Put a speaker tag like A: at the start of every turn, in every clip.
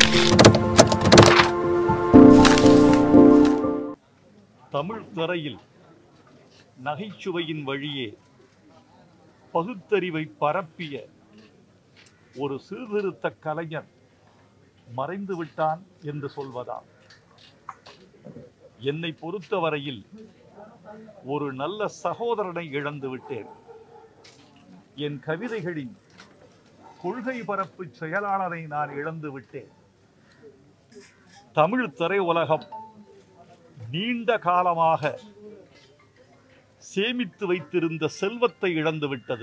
A: தமிழ் திரையில் நகைச்சுவையின் வழியே பகுத்தறிவை பரப்பிய ஒரு சீர்திருத்த கலைஞர் மறைந்து விட்டான் என்று சொல்வதாம் என்னை பொறுத்தவரையில் ஒரு நல்ல சகோதரனை இழந்து விட்டேன் என் கவிதைகளின் கொள்கை பரப்பு செயலாளரை நான் இழந்து விட்டேன் தமிழ் திரையுலகம் நீண்ட காலமாக சேமித்து வைத்திருந்த செல்வத்தை இழந்து விட்டது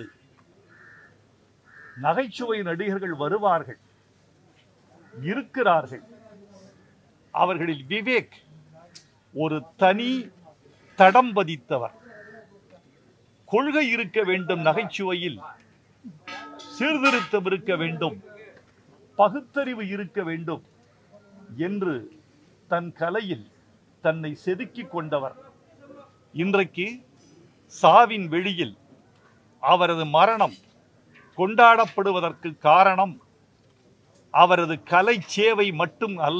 A: நகைச்சுவை நடிகர்கள் வருவார்கள் இருக்கிறார்கள் அவர்களில் விவேக் ஒரு தனி தடம் பதித்தவர் கொள்கை இருக்க வேண்டும் நகைச்சுவையில் சீர்திருத்தம் இருக்க வேண்டும் பகுத்தறிவு இருக்க வேண்டும் என்று தன் கலையில் தன்னை செதுக்கிக் கொண்டவர் இன்றைக்கு சாவின் வெளியில் அவரது மரணம் கொண்டாடப்படுவதற்கு காரணம் அவரது கலை சேவை மட்டும் அல்ல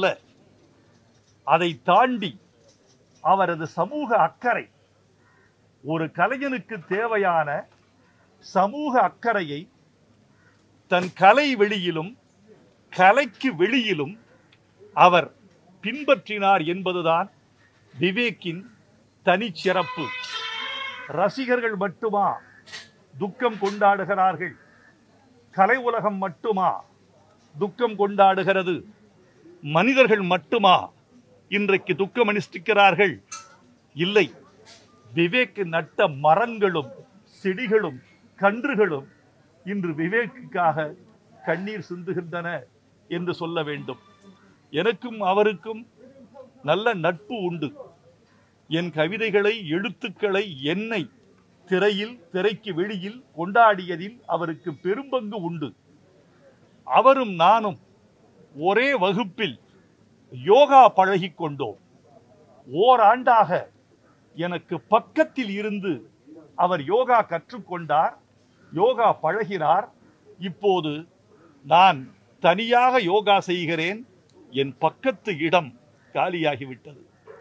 A: அதை தாண்டி அவரது சமூக அக்கறை ஒரு கலைஞனுக்கு தேவையான சமூக அக்கறையை தன் கலை வெளியிலும் கலைக்கு வெளியிலும் அவர் பின்பற்றினார் என்பதுதான் விவேக்கின் தனிச்சிறப்பு ரசிகர்கள் மட்டுமா துக்கம் கொண்டாடுகிறார்கள் கலை உலகம் மட்டுமா துக்கம் கொண்டாடுகிறது மனிதர்கள் மட்டுமா இன்றைக்கு துக்கம் அனுஷ்டிக்கிறார்கள் இல்லை விவேக் நட்ட மரங்களும் செடிகளும் கன்றுகளும் இன்று விவேக்குக்காக கண்ணீர் சிந்துகின்றன என்று சொல்ல வேண்டும் எனக்கும் அவருக்கும் நல்ல நட்பு உண்டு என் கவிதைகளை எழுத்துக்களை என்னை திரையில் திரைக்கு வெளியில் கொண்டாடியதில் அவருக்கு பெரும்பங்கு உண்டு அவரும் நானும் ஒரே வகுப்பில் யோகா பழகிக் கொண்டோம் ஓராண்டாக எனக்கு பக்கத்தில் இருந்து அவர் யோகா கற்றுக்கொண்டார் யோகா பழகினார் இப்போது நான் தனியாக யோகா செய்கிறேன் என் பக்கத்து இடம் காலியாகிவிட்டது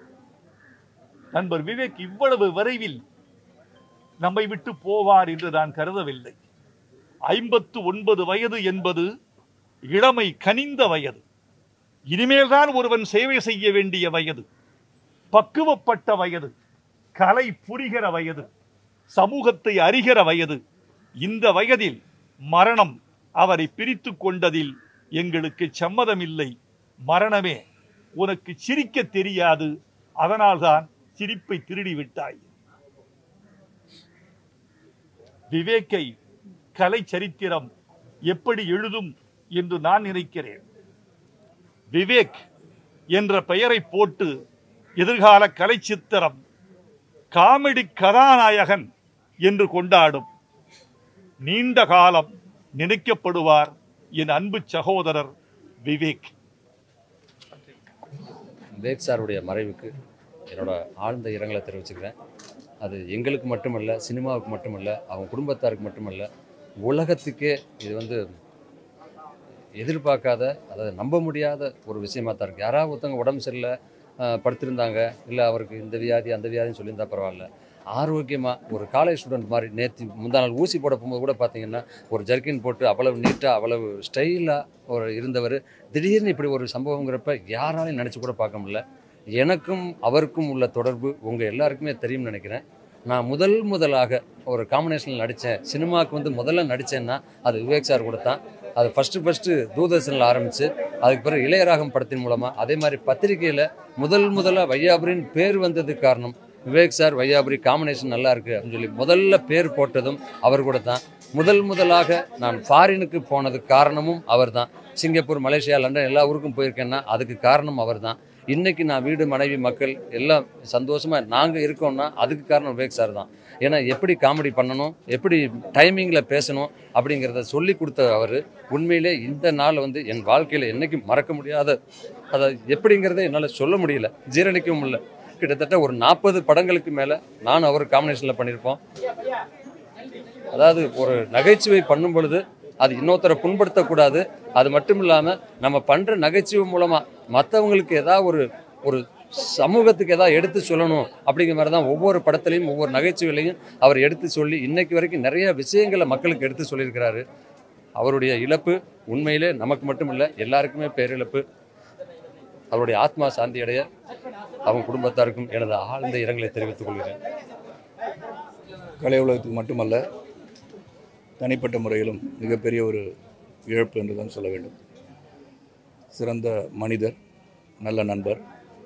A: நண்பர் விவேக் இவ்வளவு விரைவில் நம்மை விட்டு போவார் என்று நான் கருதவில்லை ஐம்பத்து ஒன்பது வயது என்பது இளமை கனிந்த வயது இனிமேல்தான் ஒருவன் சேவை செய்ய வேண்டிய வயது பக்குவப்பட்ட வயது கலை புரிகிற வயது சமூகத்தை அறிகிற வயது இந்த வயதில் மரணம் அவரை பிரித்து கொண்டதில் எங்களுக்கு சம்மதமில்லை மரணமே உனக்கு சிரிக்க தெரியாது அதனால்தான் சிரிப்பை திருடி விட்டாய் விவேக்கை கலை சரித்திரம் எப்படி எழுதும் என்று நான் நினைக்கிறேன் விவேக் என்ற பெயரை போட்டு எதிர்கால கலை சித்திரம் காமெடி கதாநாயகன் என்று கொண்டாடும் நீண்ட காலம் நினைக்கப்படுவார் என் அன்பு சகோதரர் விவேக்
B: விவேக் சாருடைய மறைவுக்கு என்னோட ஆழ்ந்த இரங்கலை தெரிவிச்சுக்கிறேன் அது எங்களுக்கு மட்டுமல்ல சினிமாவுக்கு மட்டுமல்ல அவங்க குடும்பத்தாருக்கு மட்டுமல்ல உலகத்துக்கே இது வந்து எதிர்பார்க்காத அதாவது நம்ப முடியாத ஒரு விஷயமா தான் இருக்குது யாராவது ஒருத்தவங்க உடம்பு சரியில்லை ஆஹ், படுத்திருந்தாங்க இல்லை அவருக்கு இந்த வியாதி அந்த வியாதின்னு சொல்லியிருந்தா பரவாயில்ல ஆரோக்கியமாக ஒரு காலேஜ் ஸ்டூடெண்ட் மாதிரி நேற்று முந்தா நாள் ஊசி போட போகும்போது கூட பார்த்தீங்கன்னா ஒரு ஜர்க்கின் போட்டு அவ்வளவு நீட்டாக அவ்வளவு ஸ்டைலாக ஒரு இருந்தவர் திடீர்னு இப்படி ஒரு சம்பவங்கிறப்ப யாராலையும் நினச்சி கூட பார்க்க முடியல எனக்கும் அவருக்கும் உள்ள தொடர்பு உங்கள் எல்லாருக்குமே தெரியும்னு நினைக்கிறேன் நான் முதல் முதலாக ஒரு காம்பினேஷனில் நடித்தேன் சினிமாவுக்கு வந்து முதல்ல நடித்தேன்னா அது விவேக் சார் கூட தான் அது ஃபஸ்ட்டு ஃபஸ்ட்டு தூர்தர்ஷனில் ஆரம்பித்து அதுக்கு பிறகு இளையராகம் படத்தின் மூலமாக அதே மாதிரி பத்திரிகையில் முதல் முதல்ல வையாபுரின்னு பேர் வந்ததுக்கு காரணம் விவேக் சார் வையாபுரி காம்பினேஷன் நல்லா இருக்கு அப்படின்னு சொல்லி முதல்ல பேர் போட்டதும் அவர் கூட தான் முதல் முதலாக நான் ஃபாரினுக்கு போனதுக்கு காரணமும் அவர் தான் சிங்கப்பூர் மலேசியா லண்டன் எல்லா ஊருக்கும் போயிருக்கேன்னா அதுக்கு காரணம் அவர் தான் இன்னைக்கு நான் வீடு மனைவி மக்கள் எல்லாம் சந்தோஷமா நாங்கள் இருக்கோம்னா அதுக்கு காரணம் விவேக் சார் தான் ஏன்னா எப்படி காமெடி பண்ணணும் எப்படி டைமிங்கில் பேசணும் அப்படிங்கிறத சொல்லி கொடுத்த அவர் உண்மையிலே இந்த நாள் வந்து என் வாழ்க்கையில் என்னைக்கும் மறக்க முடியாத அதை எப்படிங்கிறத என்னால் சொல்ல முடியல ஜீரணிக்கவும் முடியல கிட்டத்தட்ட ஒரு நாற்பது படங்களுக்கு மேலே நான் அவர் காம்பினேஷனில் பண்ணியிருப்போம் அதாவது ஒரு நகைச்சுவை பண்ணும் பொழுது அது இன்னொருத்தரை புண்படுத்தக்கூடாது அது மட்டும் இல்லாமல் நம்ம பண்ணுற நகைச்சுவை மூலமாக மற்றவங்களுக்கு ஏதாவது ஒரு ஒரு சமூகத்துக்கு ஏதாவது எடுத்து சொல்லணும் அப்படிங்கிற மாதிரி தான் ஒவ்வொரு படத்துலையும் ஒவ்வொரு நகைச்சுவையிலையும் அவர் எடுத்து சொல்லி இன்னைக்கு வரைக்கும் நிறைய விஷயங்களை மக்களுக்கு எடுத்து சொல்லியிருக்கிறாரு அவருடைய இழப்பு உண்மையிலே நமக்கு மட்டும் இல்லை எல்லாருக்குமே பேரிழப்பு அவருடைய ஆத்மா சாந்தி அடைய அவங்க குடும்பத்தாருக்கும் எனது ஆழ்ந்த இரங்கலை தெரிவித்துக் கொள்கிறேன்
C: கலை உலகத்துக்கு மட்டுமல்ல தனிப்பட்ட முறையிலும் மிகப்பெரிய ஒரு இழப்பு என்று தான் சொல்ல வேண்டும் சிறந்த மனிதர் நல்ல நண்பர்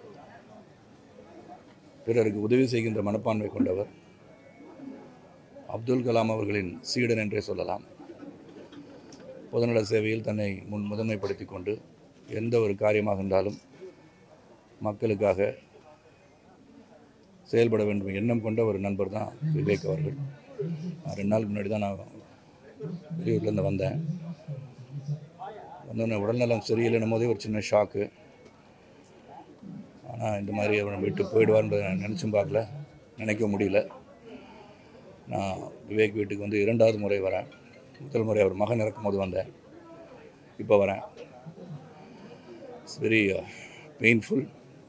C: பிறருக்கு உதவி செய்கின்ற மனப்பான்மை கொண்டவர் அப்துல் கலாம் அவர்களின் சீடன் என்றே சொல்லலாம் பொதுநல சேவையில் தன்னை முன் முதன்மைப்படுத்தி கொண்டு எந்த ஒரு காரியமாக இருந்தாலும் மக்களுக்காக செயல்பட வேண்டும் எண்ணம் கொண்ட ஒரு நண்பர் தான் விவேக் அவர்கள் நான் ரெண்டு நாளுக்கு முன்னாடி தான் நான் வெளியூர்லேருந்து வந்தேன் வந்தோடனே உடல்நலம் சரியில்லைன்னும் போதே ஒரு சின்ன ஷாக்கு ஆனால் இந்த மாதிரி அவனை விட்டு போயிடுவார்ன்றதை நான் நினச்சும் பார்க்கல நினைக்க முடியல நான் விவேக் வீட்டுக்கு வந்து இரண்டாவது முறை வரேன் முதல் முறை அவர் மகன் இறக்கும் போது வந்தேன் இப்போ வரேன் இட்ஸ் வெரி பெயின்ஃபுல்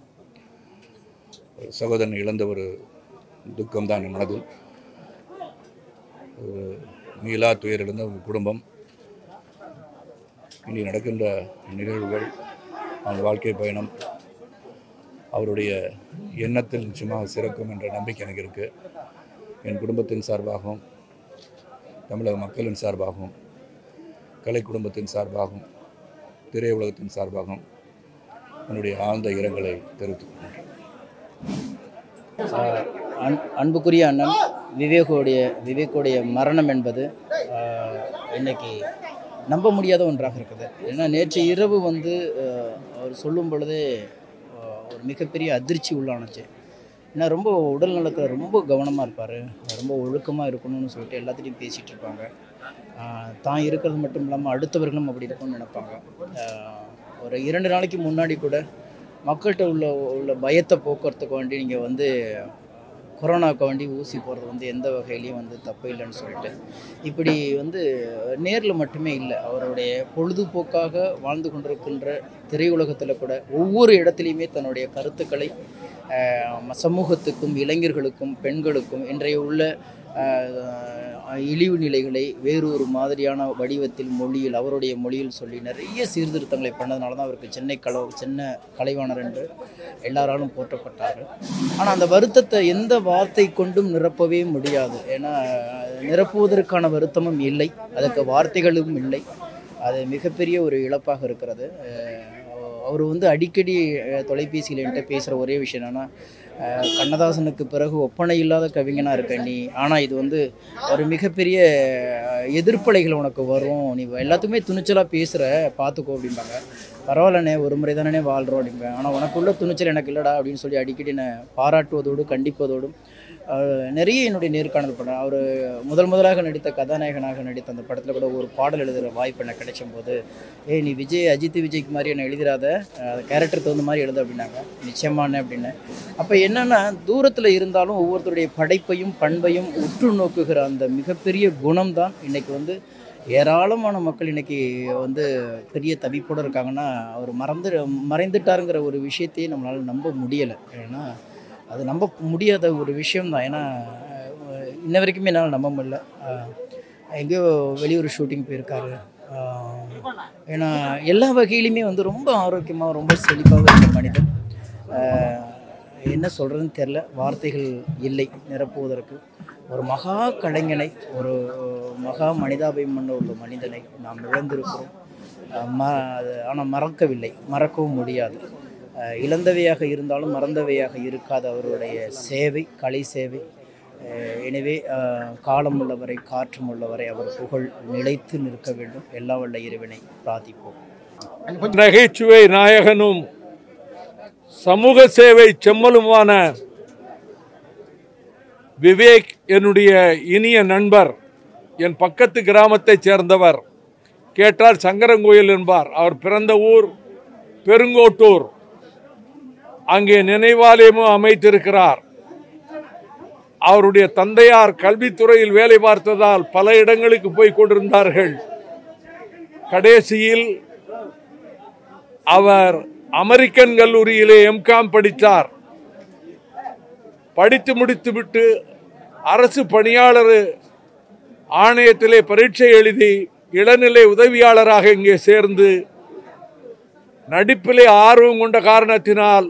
C: ஒரு சகோதரன் இழந்த ஒரு துக்கம் தான் என் மனதில் ஒரு மீளா துயர் இழந்த ஒரு குடும்பம் இனி நடக்கின்ற நிகழ்வுகள் அவங்க வாழ்க்கை பயணம் அவருடைய எண்ணத்தில் நிச்சயமாக சிறக்கும் என்ற நம்பிக்கை எனக்கு இருக்குது என் குடும்பத்தின் சார்பாகவும் தமிழக மக்களின் சார்பாகவும் கலை குடும்பத்தின் சார்பாகவும் திரையுலகத்தின் சார்பாகவும் என்னுடைய ஆழ்ந்த இரங்கலை தெரிவித்துக் கொள்கிறேன்
D: ஆஹ் அன் அன்புக்குரிய அண்ணன் விவேகோடைய விவேக்குடைய மரணம் என்பது ஆஹ் இன்னைக்கு நம்ப முடியாத ஒன்றாக இருக்குது ஏன்னா நேற்று இரவு வந்து ஆஹ் அவர் சொல்லும் பொழுதே ஆஹ் ஒரு மிகப்பெரிய அதிர்ச்சி உள்ளானுச்சு ஏன்னா ரொம்ப உடல் நலத்தில் ரொம்ப கவனமாக இருப்பார் ரொம்ப ஒழுக்கமாக இருக்கணும்னு சொல்லிட்டு எல்லாத்திட்டையும் பேசிகிட்டு இருப்பாங்க ஆஹ் தான் இருக்கிறது மட்டும் இல்லாமல் அடுத்தவர்களும் அப்படி இருக்கும்னு நினைப்பாங்க ஆஹ் ஒரு இரண்டு நாளைக்கு முன்னாடி கூட மக்கள்கிட்ட உள்ள உள்ள பயத்தை போக்குறதுக்கு வேண்டி நீங்கள் வந்து கொரோனாவுக்கு வேண்டி ஊசி போடுறது வந்து எந்த வகையிலையும் வந்து தப்பு இல்லைன்னு சொல்லிட்டு இப்படி வந்து நேரில் மட்டுமே இல்லை அவருடைய பொழுதுபோக்காக வாழ்ந்து கொண்டிருக்கின்ற திரையுலகத்தில் கூட ஒவ்வொரு இடத்துலையுமே தன்னுடைய கருத்துக்களை ஆஹ், சமூகத்துக்கும் இளைஞர்களுக்கும் பெண்களுக்கும் இன்றைய உள்ள ஆஹ், இழிவு நிலைகளை வேறொரு மாதிரியான வடிவத்தில் மொழியில் அவருடைய மொழியில் சொல்லி நிறைய சீர்திருத்தங்களை பண்ணதுனால தான் அவருக்கு சென்னை கல சின்ன கலைவாணர் என்று எல்லாராலும் போற்றப்பட்டார்கள் ஆனால் அந்த வருத்தத்தை எந்த வார்த்தை கொண்டும் நிரப்பவே முடியாது ஏன்னா நிரப்புவதற்கான வருத்தமும் இல்லை அதற்கு வார்த்தைகளும் இல்லை அது மிகப்பெரிய ஒரு இழப்பாக இருக்கிறது அஹ் அவர் வந்து அடிக்கடி அஹ், தொலைபேசியில் என்கிட்ட பேசுகிற ஒரே விஷயம் என்னென்னா கண்ணதாசனுக்கு பிறகு ஒப்பனை இல்லாத கவிஞனாக இருக்க நீ ஆனால் இது வந்து ஒரு மிகப்பெரிய அஹ், எதிர்ப்பலைகள் உனக்கு வரும் நீ எல்லாத்துக்குமே துணிச்சலாக பேசுகிற பார்த்துக்கோ அப்படிம்பாங்க பரவாயில்லண்ணே ஒரு முறை தானே வாழ்கிறோம் அப்படிம்பேன் ஆனால் உனக்குள்ள துணிச்சல் எனக்கு இல்லைடா அப்படின்னு சொல்லி அடிக்கடி என்னை பாராட்டுவதோடு கண்டிப்பதோடும் அஹ், நிறைய என்னுடைய நேர்காணல் பண்ணேன் அவர் முதல் முதலாக நடித்த கதாநாயகனாக நடித்த அந்த படத்தில் கூட ஒரு பாடல் எழுதுகிற வாய்ப்பு எனக்கு கிடைச்சும் போது ஏய் நீ விஜய் அஜித் விஜய்க்கு மாதிரி என்ன எழுதிடாத கேரக்டர் தகுந்த மாதிரி எழுது அப்படின்னாங்க நிச்சயமான அப்படின்னு அப்போ என்னென்னா தூரத்தில் இருந்தாலும் ஒவ்வொருத்தருடைய படைப்பையும் பண்பையும் உற்று நோக்குகிற அந்த மிகப்பெரிய குணம் தான் இன்னைக்கு வந்து ஏராளமான மக்கள் இன்னைக்கு வந்து பெரிய தவிப்போடு இருக்காங்கன்னா அவர் மறந்து மறைந்துட்டாருங்கிற ஒரு விஷயத்தையே நம்மளால் நம்ப முடியலை ஏன்னா அது நம்ப முடியாத ஒரு விஷயம்தான் ஏன்னா அஹ், இன்ன வரைக்குமே என்னால் நம்ப முடியல அஹ், எங்கேயோ வெளியூர் ஷூட்டிங் போயிருக்காரு அஹ், ஏன்னா எல்லா வகையிலுமே வந்து ரொம்ப ஆரோக்கியமாக ரொம்ப செழிப்பாக இருக்க மனிதன் அஹ், என்ன சொல்கிறதுன்னு தெரில வார்த்தைகள் இல்லை நிரப்புவதற்கு ஒரு மகா கலைஞனை ஒரு மகா மனிதாபிமன்ன உள்ள மனிதனை நாம் இழந்திருக்கிறோம் அஹ் ம ஆனால் மறக்கவில்லை மறக்கவும் முடியாது அஹ் இழந்தவையாக இருந்தாலும் மறந்தவையாக இருக்காத அவருடைய சேவை கலை சேவை அஹ் எனவே அஹ் காலம் உள்ளவரை காற்றும் உள்ளவரை அவர் புகழ் நிலைத்து நிற்க வேண்டும் எல்லா வல்ல இறைவனை பிரார்த்திப்போம்
E: நகைச்சுவை நாயகனும் சமூக சேவை செம்மலுமான விவேக் என்னுடைய இனிய நண்பர் என் பக்கத்து கிராமத்தைச் சேர்ந்தவர் கேட்டால் சங்கரங்கோயில் என்பார் அவர் பிறந்த ஊர் பெருங்கோட்டூர் அங்கே நினைவாலயமும் அமைத்திருக்கிறார் அவருடைய தந்தையார் கல்வித்துறையில் வேலை பார்த்ததால் பல இடங்களுக்கு போய் கொண்டிருந்தார்கள் கடைசியில் அவர் அமெரிக்கன் கல்லூரியிலே எம்காம் படித்தார் படித்து முடித்துவிட்டு அரசு பணியாளர் ஆணையத்திலே பரீட்சை எழுதி இளநிலை உதவியாளராக இங்கே சேர்ந்து நடிப்பிலே ஆர்வம் கொண்ட காரணத்தினால்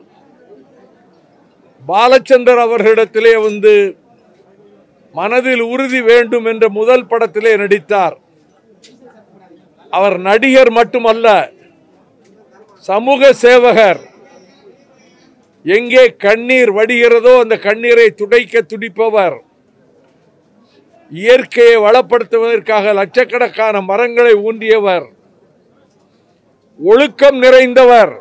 E: பாலச்சந்தர் அவர்களிடத்திலே வந்து மனதில் உறுதி வேண்டும் என்ற முதல் படத்திலே நடித்தார் அவர் நடிகர் மட்டுமல்ல சமூக சேவகர் எங்கே கண்ணீர் வடிகிறதோ அந்த கண்ணீரை துடைக்க துடிப்பவர் இயற்கையை வளப்படுத்துவதற்காக லட்சக்கணக்கான மரங்களை ஊன்றியவர் ஒழுக்கம் நிறைந்தவர்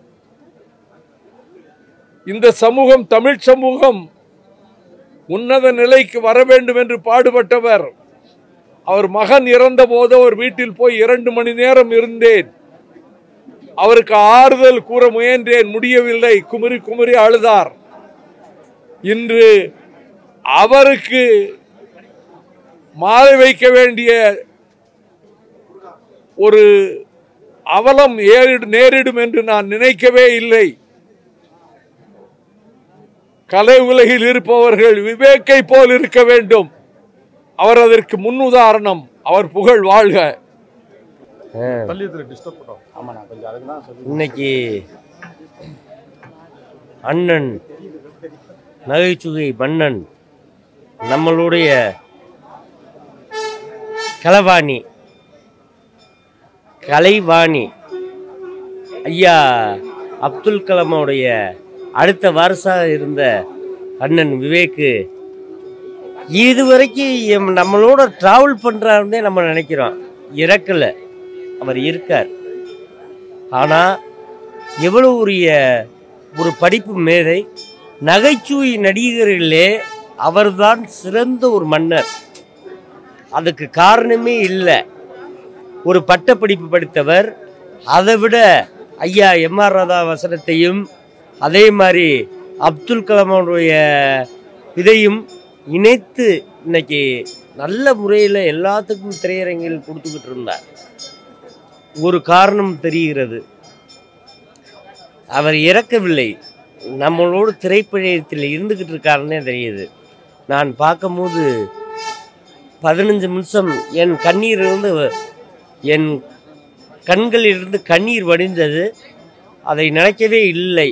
E: இந்த சமூகம் தமிழ் சமூகம் உன்னத நிலைக்கு வர வேண்டும் என்று பாடுபட்டவர் அவர் மகன் இறந்த போது அவர் வீட்டில் போய் இரண்டு மணி நேரம் இருந்தேன் அவருக்கு ஆறுதல் கூற முயன்றேன் முடியவில்லை குமுறி குமுறி அழுதார் இன்று அவருக்கு மாலை வைக்க வேண்டிய ஒரு அவலம் ஏறிடு நேரிடும் என்று நான் நினைக்கவே இல்லை கலை உலகில் இருப்பவர்கள் விவேக்கை போல் இருக்க வேண்டும் அவர் அதற்கு முன்னுதாரணம் அவர் புகழ் வாழ்க
A: பள்ளியத்தில் டிஸ்டர்ப் பண்ணோம்
D: ஆமாண்ணா கொஞ்சம் அதுக்கு தான் சொல்லி
F: இன்னைக்கு அண்ணன் நகைச்சுவை மன்னன் நம்மளுடைய கலவாணி கலைவாணி ஐயா அப்துல் கலாமுடைய அடுத்த வாரிசாக இருந்த அண்ணன் விவேக்கு இதுவரைக்கும் எம்- நம்மளோட டிராவல் பண்ணுறாருந்தே நம்ம நினைக்கிறோம் இறக்கல அவர் இருக்கார் ஆனால் எவ்வளோ உரிய ஒரு படிப்பு மேதை நகைச்சுவை நடிகர்களே அவர்தான் சிறந்த ஒரு மன்னர் அதுக்கு காரணமே இல்லை ஒரு பட்டப்படிப்பு படித்தவர் அதை விட ஐயா எம்ஆர் ராதா வசனத்தையும் அதே மாதிரி அப்துல் கலாமுடைய இதையும் இணைத்து இன்னைக்கு நல்ல முறையில் எல்லாத்துக்கும் திரையரங்கில் கொடுத்துக்கிட்டு இருந்தார் ஒரு காரணம் தெரிகிறது அவர் இறக்கவில்லை நம்மளோடு திரைப்படத்தில் இருந்துக்கிட்டு இருக்காருன்னே தெரியுது நான் பார்க்கும்போது பதினஞ்சு நிமிஷம் என் கண்ணீரிலிருந்து என் கண்களிலிருந்து கண்ணீர் வடிந்தது அதை நினைக்கவே இல்லை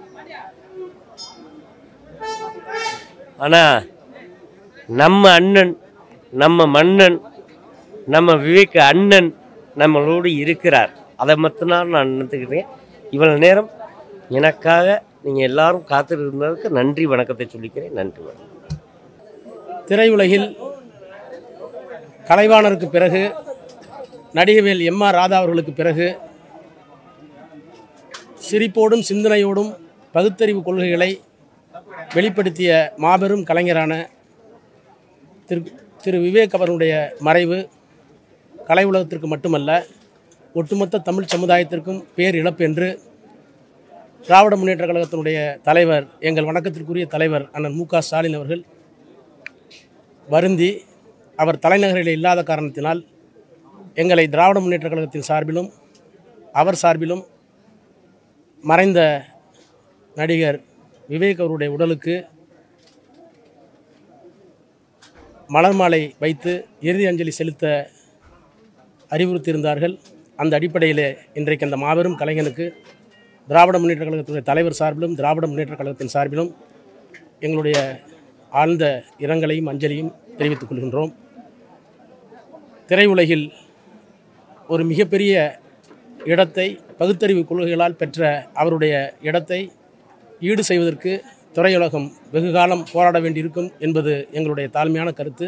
F: ஆனால் நம்ம அண்ணன் நம்ம மன்னன் நம்ம விவேக அண்ணன் நம்மளோடு இருக்கிறார் அதை மட்டும்தான் நான் நினைத்துக்கிறேன் இவ்வளவு நேரம் எனக்காக நீங்கள் எல்லாரும் காத்திருந்ததுக்கு நன்றி வணக்கத்தை சொல்லிக்கிறேன் நன்றி வணக்கம்
G: திரையுலகில் கலைவாணருக்கு பிறகு நடிகவேல் எம் ஆர் ராதா அவர்களுக்கு பிறகு சிரிப்போடும் சிந்தனையோடும் பகுத்தறிவு கொள்கைகளை வெளிப்படுத்திய மாபெரும் கலைஞரான திரு திரு விவேக் அவர்களுடைய மறைவு கலை உலகத்திற்கு மட்டுமல்ல ஒட்டுமொத்த தமிழ் சமுதாயத்திற்கும் பேர் இழப்பு என்று திராவிட முன்னேற்ற கழகத்தினுடைய தலைவர் எங்கள் வணக்கத்திற்குரிய தலைவர் அண்ணன் மு க ஸ்டாலின் அவர்கள் வருந்தி அவர் தலைநகரில் இல்லாத காரணத்தினால் எங்களை திராவிட முன்னேற்ற கழகத்தின் சார்பிலும் அவர் சார்பிலும் மறைந்த நடிகர் விவேக் அவருடைய உடலுக்கு மலர் மாலை வைத்து இறுதி அஞ்சலி செலுத்த அறிவுறுத்தியிருந்தார்கள் அந்த அடிப்படையிலே இன்றைக்கு அந்த மாபெரும் கலைஞனுக்கு திராவிட முன்னேற்ற கழகத்தினுடைய தலைவர் சார்பிலும் திராவிட முன்னேற்ற கழகத்தின் சார்பிலும் எங்களுடைய ஆழ்ந்த இரங்கலையும் அஞ்சலியும் தெரிவித்துக் கொள்கின்றோம் திரையுலகில் ஒரு மிகப்பெரிய இடத்தை பகுத்தறிவு கொள்கைகளால் பெற்ற அவருடைய இடத்தை ஈடு செய்வதற்கு திரையுலகம் வெகு காலம் போராட வேண்டியிருக்கும் என்பது எங்களுடைய தாழ்மையான கருத்து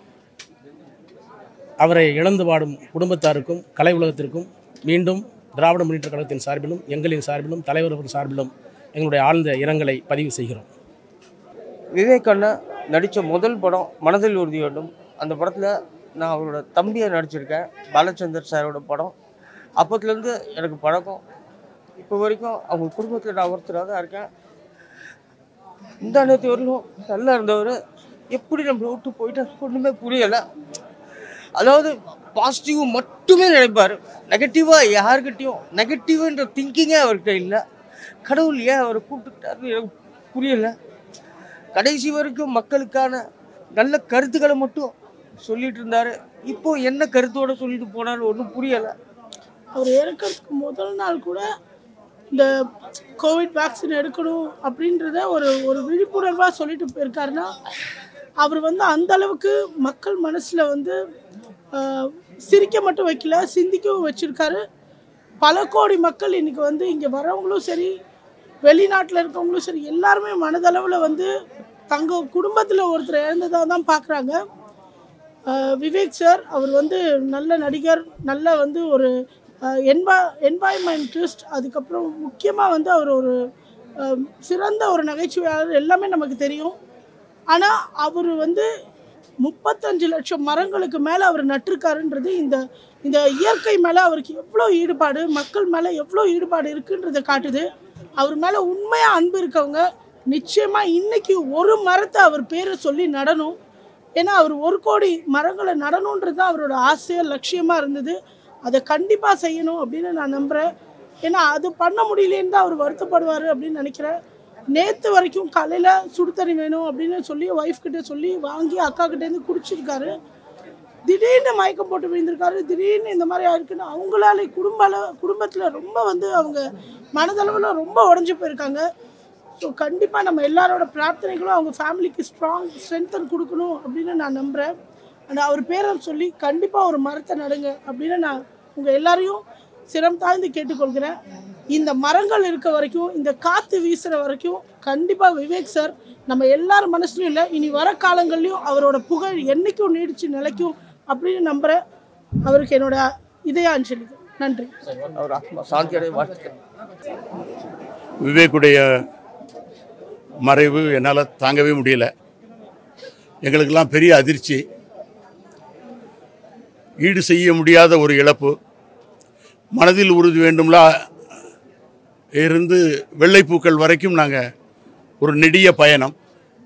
G: அவரை இழந்து வாடும் குடும்பத்தாருக்கும் கலை உலகத்திற்கும் மீண்டும் திராவிட முன்னேற்ற கழகத்தின் சார்பிலும் எங்களின் சார்பிலும் தலைவர் அவர்கள் சார்பிலும் எங்களுடைய ஆழ்ந்த இரங்கலை பதிவு செய்கிறோம்
H: விவேக் அண்ணா நடித்த முதல் படம் மனதில் உறுதி வேண்டும் அந்த படத்தில் நான் அவரோட தம்பியை நடிச்சிருக்கேன் பாலச்சந்தர் சாரோட படம் அப்போத்துலேருந்து எனக்கு பழக்கம் இப்போ வரைக்கும் அவங்க குடும்பத்தில் நான் ஒருத்தராக தான் இருக்கேன் இந்த நேற்று வரலும் நல்லா இருந்தவர் எப்படி நம்மளை விட்டு போயிட்டு ஒன்றுமே புரியலை அதாவது பாசிட்டிவ் மட்டுமே நினைப்பார் நெகட்டிவாக யாருக்கிட்டையும் நெகட்டிவ்ன்ற திங்கிங்கே அவர்கிட்ட இல்லை கடவுள் ஏன் அவரை கூப்பிட்டுட்டாருன்னு எனக்கு புரியல கடைசி வரைக்கும் மக்களுக்கான நல்ல கருத்துக்களை மட்டும் சொல்லிட்டு இருந்தாரு இப்போ என்ன கருத்தோட சொல்லிட்டு போனாலும் ஒன்றும் புரியலை
I: அவர் இறக்கறதுக்கு முதல் நாள் கூட இந்த கோவிட் வேக்சின் எடுக்கணும் அப்படின்றத ஒரு ஒரு விழிப்புணர்வாக சொல்லிட்டு போயிருக்காருன்னா அவர் வந்து அந்த அளவுக்கு மக்கள் மனசில் வந்து ஆஹ், சிரிக்க மட்டும் வைக்கல சிந்திக்கவும் வச்சுருக்காரு பல கோடி மக்கள் இன்னைக்கு வந்து இங்கே வரவங்களும் சரி வெளிநாட்டில் இருக்கவங்களும் சரி எல்லாருமே மனதளவில் வந்து தங்க குடும்பத்தில் ஒருத்தர் இழந்ததாக தான் பார்க்குறாங்க ஆஹ் விவேக் சார் அவர் வந்து நல்ல நடிகர் நல்ல வந்து ஒரு என்வா என்வாயன்மெண்டிஸ்ட் அதுக்கப்புறம் முக்கியமாக வந்து அவர் ஒரு ஆஹ் சிறந்த ஒரு நகைச்சுவையாளர் எல்லாமே நமக்கு தெரியும் ஆனால் அவர் வந்து முப்பத்தஞ்சு லட்சம் மரங்களுக்கு மேலே அவர் நட்டிருக்காருன்றது இந்த இந்த இயற்கை மேலே அவருக்கு எவ்வளோ ஈடுபாடு மக்கள் மேலே எவ்வளோ ஈடுபாடு இருக்குன்றதை காட்டுது அவர் மேலே உண்மையாக அன்பு இருக்கவங்க நிச்சயமாக இன்னைக்கு ஒரு மரத்தை அவர் பேரை சொல்லி நடணும் ஏன்னா அவர் ஒரு கோடி மரங்களை நடணுன்றது தான் அவரோட ஆசையாக லட்சியமாக இருந்தது அதை கண்டிப்பாக செய்யணும் அப்படின்னு நான் நம்புகிறேன் ஏன்னா அது பண்ண முடியலேன்னு தான் அவர் வருத்தப்படுவார் அப்படின்னு நினைக்கிறேன் நேற்று வரைக்கும் காலையில் சுடு தண்ணி வேணும் அப்படின்னு சொல்லி ஒய்ஃப் கிட்ட சொல்லி வாங்கி அக்கா கிட்டேருந்து குடிச்சிருக்காரு திடீர்னு மயக்கம் போட்டு விழுந்திருக்காரு திடீர்னு இந்த மாதிரி ஆயிருக்குன்னு அவங்களால குடும்ப அளவு குடும்பத்தில் ரொம்ப வந்து அவங்க மனதளவில் ரொம்ப உடஞ்சி போயிருக்காங்க ஸோ கண்டிப்பாக நம்ம எல்லாரோட பிரார்த்தனைகளும் அவங்க ஃபேமிலிக்கு ஸ்ட்ராங் ஸ்ட்ரென்த்தன் கொடுக்கணும் அப்படின்னு நான் நம்புகிறேன் அந்த அவர் பேரை சொல்லி கண்டிப்பாக ஒரு மரத்தை நடுங்க அப்படின்னு நான் உங்கள் எல்லாரையும் சிரம் தாழ்ந்து கேட்டுக்கொள்கிறேன் இந்த மரங்கள் இருக்க வரைக்கும் இந்த காற்று வீசுகிற வரைக்கும் கண்டிப்பாக விவேக் சார் நம்ம எல்லார் மனசுலையும் இல்லை இனி வர காலங்கள்லையும் அவரோட புகழ் என்னைக்கும் நீடிச்சு நிலைக்கும் அப்படின்னு நம்புகிறேன் அவருக்கு என்னோட இதய அஞ்சலி நன்றி
H: அவர் ஆத்மா சாந்தியடைய வாழ்த்துக்கள்
C: விவேக்குடைய மறைவு என்னால் தாங்கவே முடியல எங்களுக்கெல்லாம் பெரிய அதிர்ச்சி ஈடு செய்ய முடியாத ஒரு இழப்பு மனதில் உறுதி வேண்டும்லா இருந்து வெள்ளைப்பூக்கள் வரைக்கும் நாங்கள் ஒரு நெடிய பயணம்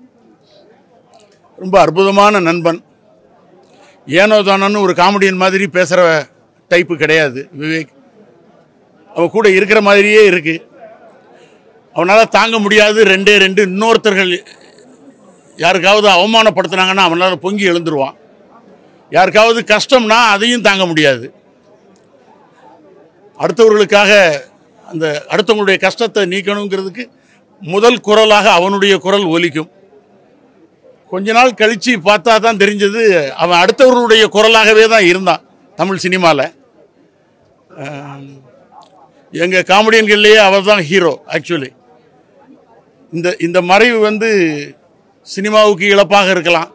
C: ரொம்ப அற்புதமான நண்பன் ஏனோ தானோன்னு ஒரு காமெடியன் மாதிரி பேசுகிற டைப்பு கிடையாது விவேக் அவன் கூட இருக்கிற மாதிரியே இருக்குது அவனால் தாங்க முடியாது ரெண்டே ரெண்டு இன்னொருத்தர்கள் யாருக்காவது அவமானப்படுத்துனாங்கன்னா அவனால் பொங்கி எழுந்துருவான் யாருக்காவது கஷ்டம்னா அதையும் தாங்க முடியாது அடுத்தவர்களுக்காக அந்த அடுத்தவங்களுடைய கஷ்டத்தை நீக்கணுங்கிறதுக்கு முதல் குரலாக அவனுடைய குரல் ஒலிக்கும் கொஞ்ச நாள் கழித்து பார்த்தா தான் தெரிஞ்சது அவன் அடுத்தவர்களுடைய குரலாகவே தான் இருந்தான் தமிழ் சினிமாவில் எங்கள் காமெடியன்கள்லேயே அவர் தான் ஹீரோ ஆக்சுவலி இந்த இந்த மறைவு வந்து சினிமாவுக்கு இழப்பாக இருக்கலாம்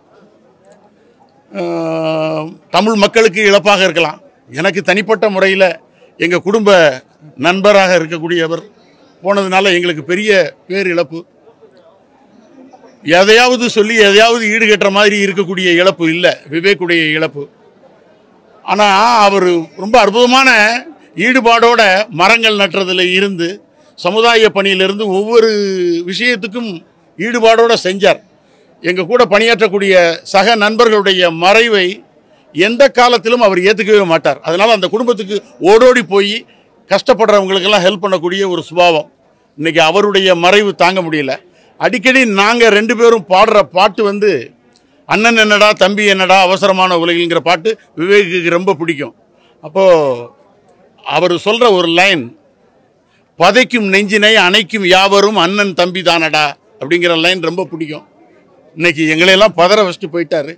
C: அஹ், தமிழ் மக்களுக்கு இழப்பாக இருக்கலாம் எனக்கு தனிப்பட்ட முறையில் எங்கள் குடும்ப நண்பராக இருக்கக்கூடியவர் போனதுனால எங்களுக்கு பெரிய பேர் இழப்பு எதையாவது சொல்லி எதையாவது ஈடுகட்டுற மாதிரி இருக்கக்கூடிய இழப்பு இல்லை விவேக்குடைய இழப்பு ஆனால் அவர் ரொம்ப அற்புதமான ஈடுபாடோட மரங்கள் நட்டுறதுல இருந்து சமுதாய பணியிலிருந்து ஒவ்வொரு விஷயத்துக்கும் ஈடுபாடோட செஞ்சார் எங்கள் கூட பணியாற்றக்கூடிய சக நண்பர்களுடைய மறைவை எந்த காலத்திலும் அவர் ஏற்றுக்கவே மாட்டார் அதனால் அந்த குடும்பத்துக்கு ஓடோடி போய் கஷ்டப்படுறவங்களுக்கெல்லாம் ஹெல்ப் பண்ணக்கூடிய ஒரு சுபாவம் இன்னைக்கு அவருடைய மறைவு தாங்க முடியல அடிக்கடி நாங்கள் ரெண்டு பேரும் பாடுற பாட்டு வந்து அண்ணன் என்னடா தம்பி என்னடா அவசரமான உலகிங்கிற பாட்டு விவேக்குக்கு ரொம்ப பிடிக்கும் அப்போது அவர் சொல்கிற ஒரு லைன் பதைக்கும் நெஞ்சினை அணைக்கும் யாவரும் அண்ணன் தம்பி தானடா அப்படிங்கிற லைன் ரொம்ப பிடிக்கும் இன்னைக்கு எங்களையெல்லாம் பதற வச்சுட்டு போயிட்டாரு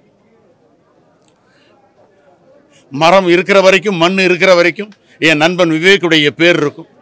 C: மரம் இருக்கிற வரைக்கும் மண் இருக்கிற வரைக்கும் என் நண்பன் விவேக்குடைய பேர் இருக்கும்